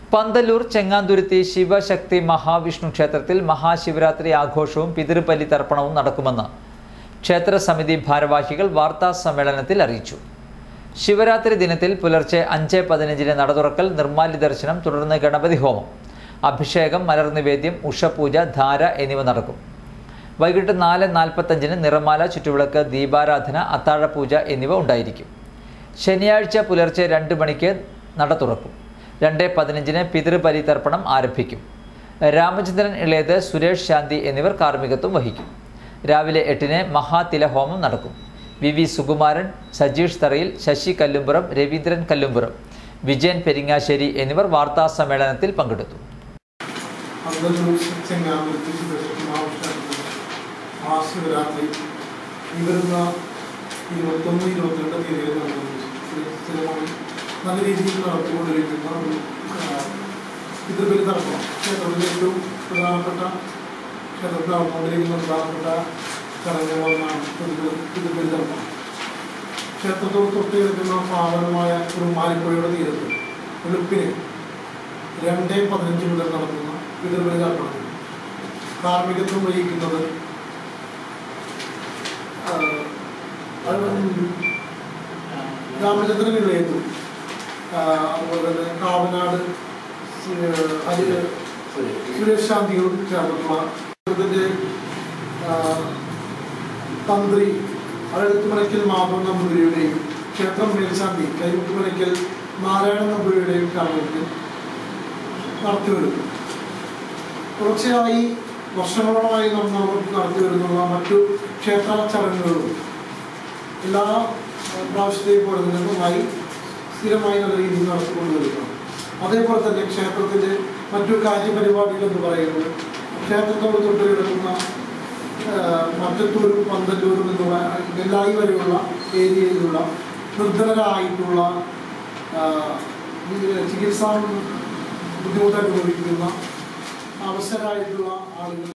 പന്തല്ലൂർ ചെങ്ങാന്തുരുത്തി ശിവശക്തി മഹാവിഷ്ണു ക്ഷേത്രത്തിൽ മഹാശിവരാത്രി ആഘോഷവും പിതൃബലി തർപ്പണവും നടക്കുമെന്ന് ക്ഷേത്ര സമിതി ഭാരവാഹികൾ വാർത്താ സമ്മേളനത്തിൽ അറിയിച്ചു ശിവരാത്രി ദിനത്തിൽ പുലർച്ചെ അഞ്ച് പതിനഞ്ചിന് നട തുറക്കൽ നിർമ്മാല്യ ദർശനം തുടർന്ന് ഗണപതി ഹോമം അഭിഷേകം മലർനിവേദ്യം ഉഷപൂജ ധാര എന്നിവ നടക്കും വൈകിട്ട് നാല് നാൽപ്പത്തഞ്ചിന് നിറമാല ചുറ്റുവിളക്ക് ദീപാരാധന അത്താഴപൂജ എന്നിവ ഉണ്ടായിരിക്കും ശനിയാഴ്ച പുലർച്ചെ രണ്ട് മണിക്ക് നട തുറക്കും രണ്ട് പതിനഞ്ചിന് പിതൃബലി തർപ്പണം ആരംഭിക്കും രാമചന്ദ്രൻ ഇളയത് സുരേഷ് ശാന്തി എന്നിവർ കാർമ്മികത്വം വഹിക്കും രാവിലെ എട്ടിന് മഹാതിലഹോമം നടക്കും വി വി സുകുമാരൻ സജീഷ് തറയിൽ ശശി കല്ലുംപുറം രവീന്ദ്രൻ കല്ലുംപുറം വിജയൻ പെരിങ്ങാശ്ശേരി എന്നിവർ വാർത്താ സമ്മേളനത്തിൽ പങ്കെടുത്തു പന്തല്ലൂർ ചെങ്ങാമൂർത്തി ശിവശക്തി മഹാവിഷ്ണു മഹാശിവരാത്രി ഈ വരുന്ന ഇരുപത്തൊന്ന് ഇരുപത്തിരണ്ട് തീയതികൾ നടക്കുന്നു നല്ല രീതിയിൽ നടത്തിക്കൊണ്ടിരിക്കുന്ന ഒരു പിതൃബലി തർപ്പണം ക്ഷേത്രത്തിലെ ഏറ്റവും പ്രധാനപ്പെട്ട ക്ഷേത്രത്തിൽ നടന്നുകൊണ്ടിരിക്കുന്ന പ്രധാനപ്പെട്ട ചടങ്ങുകളൊന്നാണ് പിതൃ- പിതൃബലി തർപ്പണം ക്ഷേത്രത്തോട് തൊട്ട് കിടക്കുന്ന പാവനമായ കുറുമാലിപ്പുഴയുടെ തീരത്ത് വെളുപ്പിന് രണ്ട് പതിനഞ്ച് മുതൽ നടക്കുന്ന പിതൃബലി തർപ്പണത്തിൽ കാർമ്മികത്വം വഹിക്കുന്നത് ആ, അത് രാമചന്ദ്രൻ ഇളയത്തും അതുപോലെ തന്നെ കാവനാട് സു- അരി സുരേഷ് ശാന്തിയോട് ചേർന്നിട്ടുള്ള ഇതിൻ്റെ തന്ത്രി അഴകുത്തുമലയ്ക്കൽ മാധവൻ നമ്പൂതിരിയുടെയും ക്ഷേത്രം മേൽശാന്തി കൈമുട്ടുമലയ്ക്കൽ നാരായണ നമ്പൂതിരിയുടെയും കാരണത്തിൽ നടത്തി വരുന്നു തുടർച്ചയായി വർഷങ്ങളോളമായി നമ്മൾ നടത്തി വരുന്നുള്ള മറ്റു ക്ഷേത്ര ചടങ്ങുകളും എല്ലാ ഏഹ്, പ്രാവശ്യത്തെയും പോലെ തന്നെ നന്നായി സ്ഥിരമായി നല്ല രീതിയിൽ നടത്തിക്കൊണ്ട് വരുന്നു അതേപോലെ തന്നെ ക്ഷേത്രത്തിൻ്റെ മറ്റു കാര്യപരിപാടികൾ എന്ന് പറയുന്നത് ക്ഷേത്രത്തോട് തൊട്ട് കിടക്കുന്ന ഏഹ്, മറ്റത്തൂരും പന്തല്ലൂരും എന്നുള്ള നെല്ലായി വരെയുള്ള ഏരിയയിലുള്ള നിർധനരായിട്ടുള്ള ആഹ്, ഈ ചികിത്സാ ബുദ്ധിമുട്ട് അനുഭവിക്കുന്ന അവസരമായിട്ടുള്ള ആളുകൾ